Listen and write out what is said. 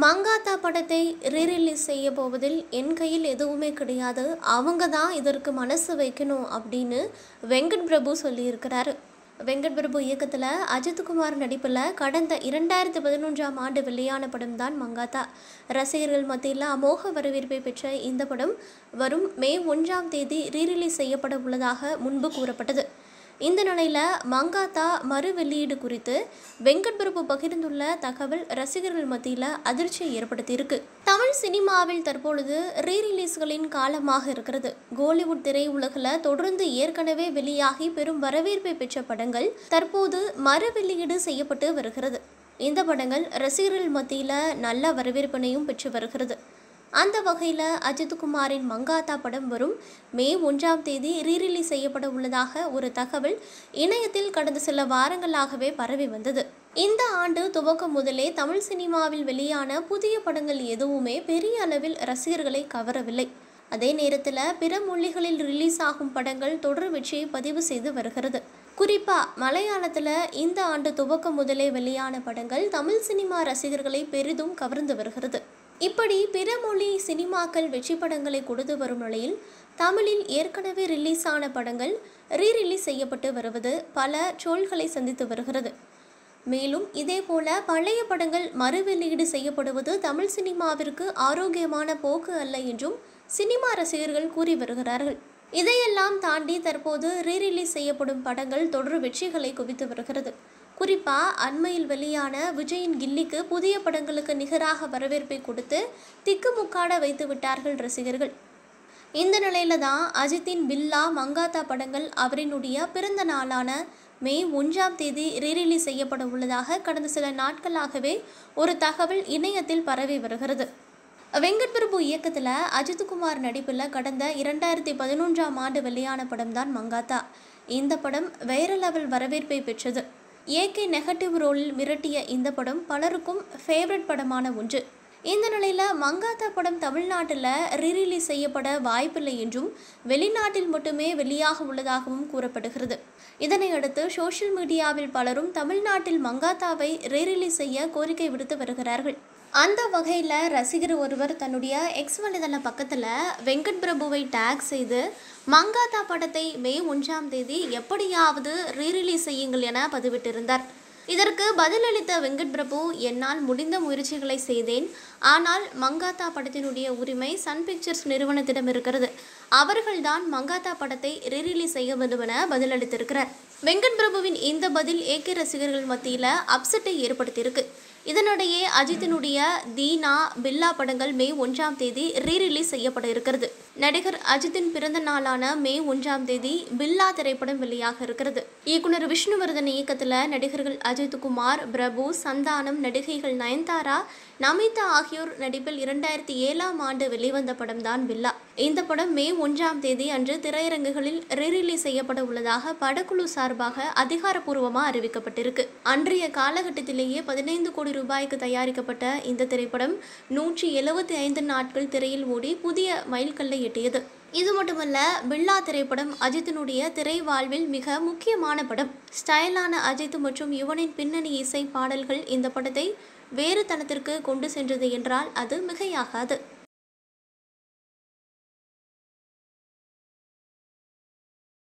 மங்காத்தா படத்தை ரீரிலீஸ் செய்ய போவதில் என் கையில் எதுவுமே கிடையாது அவங்க தான் இதற்கு மனசு வைக்கணும் அப்படின்னு வெங்கட் பிரபு சொல்லியிருக்கிறாரு வெங்கட் பிரபு இயக்கத்தில் அஜித்குமார் நடிப்பில் கடந்த இரண்டாயிரத்தி பதினொன்றாம் ஆண்டு வெளியான படம் தான் மங்காத்தா ரசிகர்கள் மத்தியில் அமோக வரவேற்பை பெற்ற இந்த படம் வரும் மே ஒன்றாம் தேதி ரீரிலீஸ் செய்யப்பட உள்ளதாக முன்பு கூறப்பட்டது இந்த நிலையில் மங்காத்தா மறு வெளியீடு குறித்து வெங்கட் பிரபு பகிர்ந்துள்ள தகவல் ரசிகர்கள் மத்தியில் அதிர்ச்சியை ஏற்படுத்தியிருக்கு தமிழ் சினிமாவில் தற்பொழுது ரீரிலீஸ்களின் காலமாக இருக்கிறது கோலிவுட் திரையுலகில் தொடர்ந்து ஏற்கனவே வெளியாகி பெரும் வரவேற்பை பெற்ற படங்கள் தற்போது மறு வெளியீடு செய்யப்பட்டு வருகிறது இந்த படங்கள் ரசிகர்கள் மத்தியில் நல்ல வரவேற்பினையும் பெற்று வருகிறது அந்த வகையில் அஜித்குமாரின் மங்காத்தா படம் வரும் மே ஒன்றாம் தேதி ரீரிலீஸ் செய்யப்பட உள்ளதாக ஒரு தகவல் இணையத்தில் கடந்த சில வாரங்களாகவே பரவி வந்தது இந்த ஆண்டு துவக்கம் முதலே தமிழ் சினிமாவில் வெளியான புதிய படங்கள் எதுவுமே பெரிய அளவில் ரசிகர்களை கவரவில்லை அதே நேரத்தில் பிற மொழிகளில் ரிலீஸ் ஆகும் படங்கள் தொடர் வெற்றியை பதிவு செய்து வருகிறது குறிப்பாக மலையாளத்தில் இந்த ஆண்டு துவக்கம் முதலே வெளியான படங்கள் தமிழ் சினிமா ரசிகர்களை பெரிதும் கவர்ந்து வருகிறது இப்படி பிற மொழி சினிமாக்கள் வெற்றி படங்களை கொடுத்து வரும் நிலையில் தமிழில் ஏற்கனவே ரிலீஸ் ஆன படங்கள் ரீ ரிலீஸ் செய்யப்பட்டு வருவது பல ட்ரோல்களை சந்தித்து வருகிறது மேலும் இதேபோல பழைய படங்கள் மறு வெளியீடு செய்யப்படுவது தமிழ் சினிமாவிற்கு ஆரோக்கியமான போக்கு அல்ல என்றும் சினிமா ரசிகர்கள் கூறி வருகிறார்கள் இதையெல்லாம் தாண்டி தற்போது ரீரிலீஸ் செய்யப்படும் படங்கள் தொடர் வெற்றிகளை குவித்து வருகிறது குறிப்பாக அண்மையில் வெளியான விஜயின் கில்லிக்கு புதிய படங்களுக்கு நிகராக வரவேற்பை கொடுத்து திக்குமுக்காட வைத்து விட்டார்கள் ரசிகர்கள் இந்த நிலையில தான் அஜித்தின் பில்லா மங்காத்தா படங்கள் அவரினுடைய பிறந்த நாளான மே ஒன்றாம் தேதி ரீரிலீஸ் செய்யப்பட உள்ளதாக கடந்த சில நாட்களாகவே ஒரு தகவல் இணையத்தில் பரவி வருகிறது வெங்கட் பிரபு இயக்கத்தில் அஜித்குமார் நடிப்பில் கடந்த இரண்டாயிரத்தி பதினொன்றாம் ஆண்டு வெளியான படம் தான் மங்காத்தா இந்த படம் வேற லெவல் வரவேற்பை பெற்றது ஏகே நெகட்டிவ் ரோலில் மிரட்டிய இந்த படம் பலருக்கும் ஃபேவரட் படமான ஒன்று இந்த நிலையில் மங்காத்தா படம் தமிழ்நாட்டில் ரீரிலீஸ் செய்யப்பட வாய்ப்பில்லை என்றும் வெளிநாட்டில் மட்டுமே வெளியாக உள்ளதாகவும் கூறப்படுகிறது இதனையடுத்து சோஷியல் மீடியாவில் பலரும் தமிழ்நாட்டில் மங்காத்தாவை ரீரிலீஸ் செய்ய கோரிக்கை விடுத்து வருகிறார்கள் அந்த வகையில் ரசிகர் ஒருவர் தன்னுடைய எக்ஸ் வலைதள பக்கத்தில் வெங்கட் பிரபுவை டேக் செய்து மங்காத்தா படத்தை மே ஒன்றாம் தேதி எப்படியாவது ரீரிலீஸ் செய்யுங்கள் என பதிவிட்டிருந்தார் இதற்கு பதிலளித்த வெங்கட் பிரபு என்னால் முடிந்த முயற்சிகளை செய்தேன் ஆனால் மங்காத்தா படத்தினுடைய உரிமை சன் பிக்சர்ஸ் நிறுவனத்திடம் இருக்கிறது அவர்கள்தான் மங்காத்தா படத்தை ரீரிலீஸ் செய்ய வேண்டும் என பதிலளித்திருக்கிறார் வெங்கட் பிரபுவின் இந்த பதில் ஏகே ரசிகர்கள் மத்தியில் அப்செட்டை ஏற்படுத்தியிருக்கு இதனிடையே அஜித்தினுடைய தீனா பில்லா படங்கள் மே ஒன்றாம் தேதி ரீரிலீஸ் செய்யப்பட இருக்கிறது நடிகர் அஜித்தின் பிறந்த நாளான மே ஒன்றாம் தேதி பில்லா திரைப்படம் வெளியாக இருக்கிறது இயக்குனர் விஷ்ணுவர்தன் இயக்கத்தில் நடிகர்கள் அஜித் குமார் பிரபு சந்தானம் நடிகைகள் நயன்தாரா நமிதா ஆகியோர் நடிப்பில் இரண்டாயிரத்தி ஏழாம் ஆண்டு வெளிவந்த படம் தான் பில்லா இந்த படம் மே ஒன்றாம் தேதி அன்று திரையரங்குகளில் ரீரிலீஸ் செய்யப்பட உள்ளதாக படக்குழு சார்பாக அதிகாரப்பூர்வமாக அறிவிக்கப்பட்டிருக்கு அன்றைய காலகட்டத்திலேயே பதினைந்து கோடி ரூபாய்க்கு தயாரிக்கப்பட்ட இந்த திரைப்படம் நூற்றி எழுபத்தி ஐந்து நாட்கள் திரையில் ஓடி புதிய மைல்கல்லை எட்டியது இது மட்டுமல்ல பில்லா திரைப்படம் அஜித்தினுடைய திரை வாழ்வில் மிக முக்கியமான படம் ஸ்டைலான அஜித் மற்றும் யுவனின் பின்னணி இசை பாடல்கள் இந்த படத்தை வேறு தளத்திற்கு கொண்டு சென்றது என்றால் அது மிகையாகாது